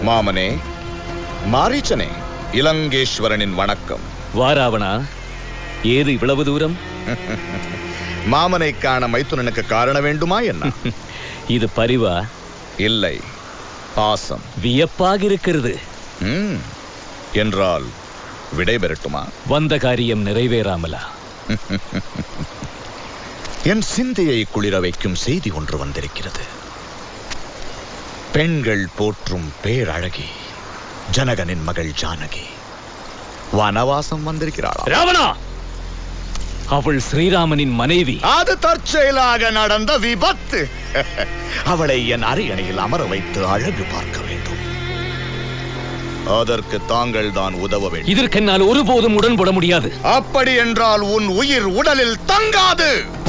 மாமனே மாரீச்சனே இலங்கேஸ்வரனின் வணக்கம் வாராவணா ஏது இவ்வளவு தூரம் மாமனை காண மைத்துனனுக்கு காரண வேண்டுமா என்ன இது பரிவா இல்லை பாசம் வியப்பாக இருக்கிறது ம், என்றால் விடை பெறட்டுமா வந்த காரியம் நிறைவேறாமலா என் சிந்தையை குளிர வைக்கும் செய்தி ஒன்று வந்திருக்கிறது பெண்கள் போற்றும் பேரழகி ஜனகனின் மகள் ஜானகி வனவாசம் வந்திருக்கிறாளா ராவணா அவள் ஸ்ரீராமனின் மனைவி அது தற்செயலாக நடந்த விபத்து அவளை என் அரியணையில் அமர வைத்து அழகு பார்க்க வேண்டும் அதற்கு தாங்கள் தான் உதவ வேண்டும் இதற்கென்னால் ஒருபோதும் உடன்பட முடியாது அப்படி என்றால் உன் உயிர் உடலில் தங்காது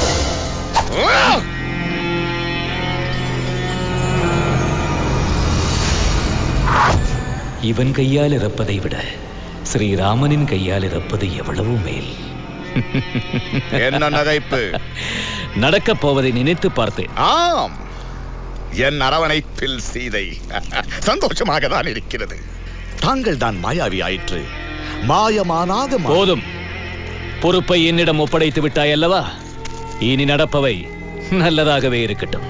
இவன் கையால் இறப்பதை விட ஸ்ரீராமனின் கையால் இறப்பது எவ்வளவு மேல் என்ன நகைப்பு நடக்கப் போவதை நினைத்து பார்த்தேன் ஆம் என் அரவணைப்பில் சீதை சந்தோஷமாக தான் இருக்கிறது தாங்கள் தான் மாயாவி ஆயிற்று மாயமானாக மா- போதும் பொறுப்பை என்னிடம் ஒப்படைத்து விட்டாய் அல்லவா இனி நடப்பவை நல்லதாகவே இருக்கட்டும்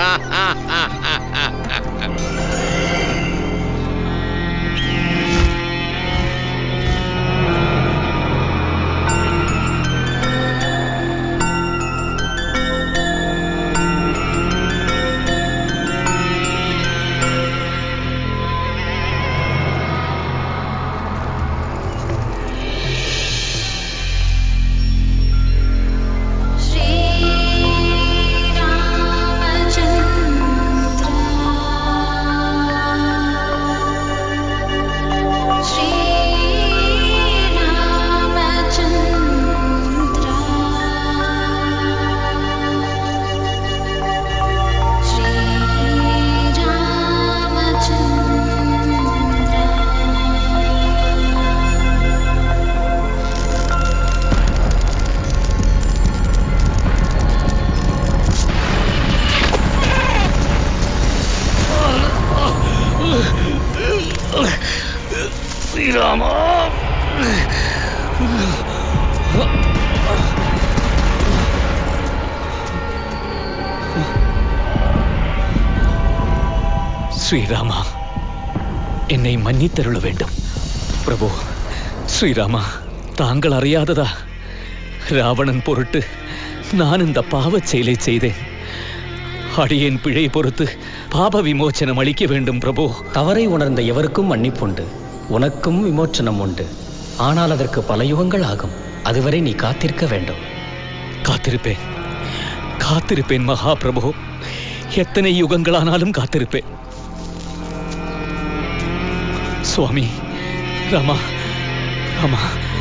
ஸ்ரீராமா ஸ்ரீராமா என்னை மன்னித்தருள வேண்டும் பிரபு ஸ்ரீராமா தாங்கள் அறியாததா ராவணன் பொருட்டு நான் இந்த பாவச் செயலை செய்தேன் அடியேன் பிழை பொறுத்து பாப விமோச்சனம் அளிக்க வேண்டும் பிரபு தவறை உணர்ந்த எவருக்கும் மன்னிப்புண்டு உனக்கும் விமோச்சனம் உண்டு ஆனால் அதற்கு பல யுகங்கள் ஆகும் அதுவரை நீ காத்திருக்க வேண்டும் காத்திருப்பேன் காத்திருப்பேன் மகா பிரபு எத்தனை யுகங்களானாலும் காத்திருப்பேன் சுவாமி ராமா ராமா